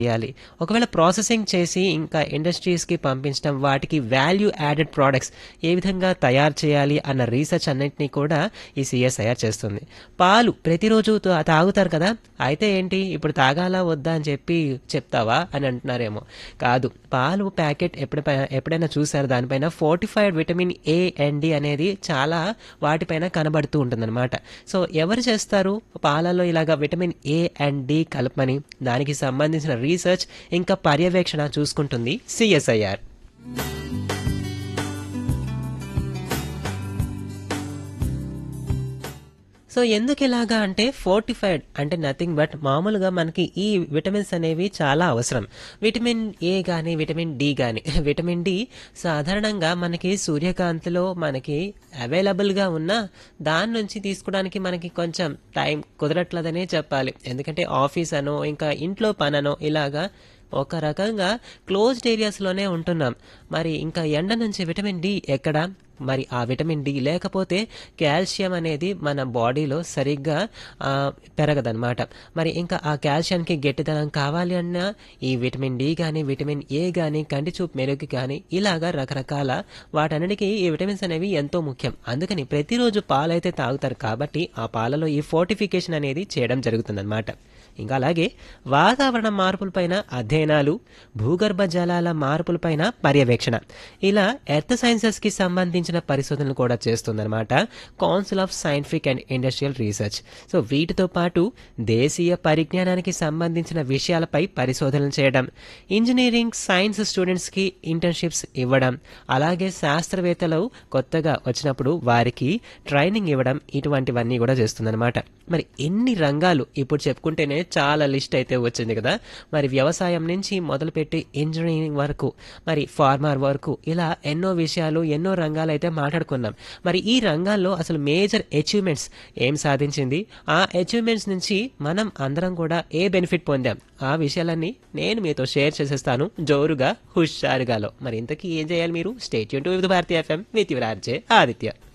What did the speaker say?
చేయాలి ఒకవేళ ప్రాసెసింగ్ చేసి ఇంకా ఇండస్ట్రీస్కి పంపించడం వాటికి వాల్యూ యాడెడ్ ప్రోడక్ట్స్ ఏ విధంగా తయారు చేయాలి అన్న రీసెర్చ్ అన్నింటినీ కూడా ఈ సిఎస్ఐఆర్ చేస్తుంది పాలు ప్రతిరోజు తా- తాగుతారు కదా అయితే ఏంటి ఇప్పుడు తాగాలా వద్దా అని చెప్పి చెప్తావా అని అంటున్నారేమో కాదు పాలు ప్యాకెట్ ఎప్పుడైనా ఎప్పుడైనా చూసారు దానిపైన fortified vitamin A and D అనేది చాలా వాటిపైన కనబడుతూ ఉంటుందన్నమాట సో ఎవరు చేస్తారు పాలలో ఇలాగ విటమిన్ ఏ అండ్ డి కలపమని దానికి సంబంధించిన రీసెర్చ్ ఇంకా పర్యవేక్షణ చూసుకుంటుంది సిఎస్ఐఆర్ సో ఎందుకు ఇలాగా అంటే ఫోర్టిఫైడ్ అంటే నథింగ్ బట్ మామూలుగా మనకి ఈ విటమిన్స్ అనేవి చాలా అవసరం విటమిన్ ఏ కానీ విటమిన్ డి కానీ విటమిన్ డి సాధారణంగా మనకి సూర్యకాంతిలో మనకి అవైలబుల్గా ఉన్న దాని నుంచి తీసుకోవడానికి మనకి కొంచెం టైం కుదరట్లేదనే చెప్పాలి ఎందుకంటే ఆఫీస్ అనో ఇంకా ఇంట్లో పననో ఇలాగా ఒక రకంగా క్లోజ్డ్ ఏరియాస్లోనే ఉంటున్నాం మరి ఇంకా ఎండ నుంచి విటమిన్ డి ఎక్కడ మరి ఆ విటమిన్ డి లేకపోతే కాల్షియం అనేది మన బాడీలో సరిగ్గా ఆ, పెరగదన్నమాట మరి ఇంకా ఆ కాల్షియానికి గట్టిదనం కావాలి అన్నా ఈ విటమిన్ డి కానీ విటమిన్ ఏ కానీ కంటి చూపు మెరుగు కానీ ఇలాగా రకరకాల వాటన్నిటికీ ఈ విటమిన్స్ అనేవి ఎంతో ముఖ్యం అందుకని ప్రతిరోజు పాలైతే తాగుతారు కాబట్టి ఆ పాలలో ఈ ఫోర్టిఫికేషన్ అనేది చేయడం జరుగుతుందన్నమాట ఇంకా అలాగే వాతావరణ మార్పులపైన అధ్యయనాలు భూగర్భ జలాల మార్పులపైన పర్యవేక్షణ ఇలా ఎర్త్ సైన్సెస్కి సంబంధించిన పరిశోధనలు కూడా చేస్తుందన్నమాట council of scientific and industrial research so వీటితో పాటు దేశీయ పరిజ్ఞానానికి సంబంధించిన విషయాలపై పరిశోధనలు చేయడం ఇంజనీరింగ్ సైన్స్ స్టూడెంట్స్కి ఇంటర్న్షిప్స్ ఇవ్వడం అలాగే శాస్త్రవేత్తలు కొత్తగా వచ్చినప్పుడు వారికి ట్రైనింగ్ ఇవ్వడం ఇటువంటివన్నీ కూడా చేస్తుందన్నమాట మరి ఎన్ని రంగాలు ఇప్పుడు చెప్పుకుంటేనే చాలా లిస్ట్ అయితే వచ్చింది కదా మరి వ్యవసాయం నుంచి మొదలుపెట్టి ఇంజనీరింగ్ వరకు మరి ఫార్మర్ వరకు ఇలా ఎన్నో విషయాలు ఎన్నో రంగాలు అయితే మాట్లాడుకున్నాం మరి ఈ రంగాల్లో అసలు మేజర్ అచీవ్మెంట్స్ ఏం సాధించింది ఆ అచీవ్మెంట్స్ నుంచి మనం అందరం కూడా ఏ బెనిఫిట్ పొందాం ఆ విషయాలన్నీ నేను మీతో షేర్ చేసేస్తాను జోరుగా హుషారుగాలో మరి ఇంతకీ ఏం చేయాలి మీరు స్టేట్ యూన్ to Bharatiya FM with your RJ Aditya